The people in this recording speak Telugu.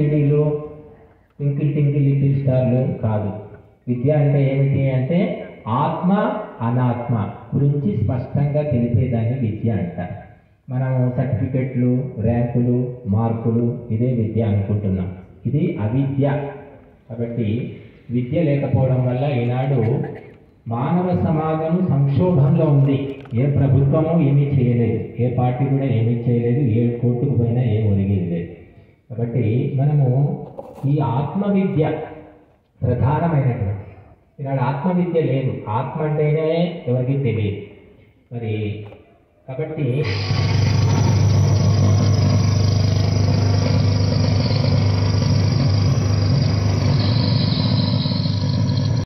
సిడీలు టింకిల్ టింకిల్ లిటిల్ స్టార్లు కాదు విద్య అంటే ఏమిటి అంటే ఆత్మ అనాత్మ గురించి స్పష్టంగా తెలిపేదాన్ని విద్య అంటారు మనం సర్టిఫికెట్లు ర్యాంకులు మార్కులు ఇదే విద్య అనుకుంటున్నాం ఇది అవిద్య కాబట్టి విద్య లేకపోవడం వల్ల ఈనాడు మానవ సమాజం సంక్షోభంలో ఉంది ఏ ప్రభుత్వము ఏమీ చేయలేదు ఏ పార్టీ కూడా ఏమీ చేయలేదు ఏ కోర్టుకు పోయినా ఏం ఒరిగేది లేదు కాబట్టి మనము ఈ ఆత్మ విద్య ప్రధానమైనటువంటి ఈనాడు ఆత్మ విద్య లేదు ఆత్మ అంటేనే ఎవరికి తెలియదు మరి కాబట్టి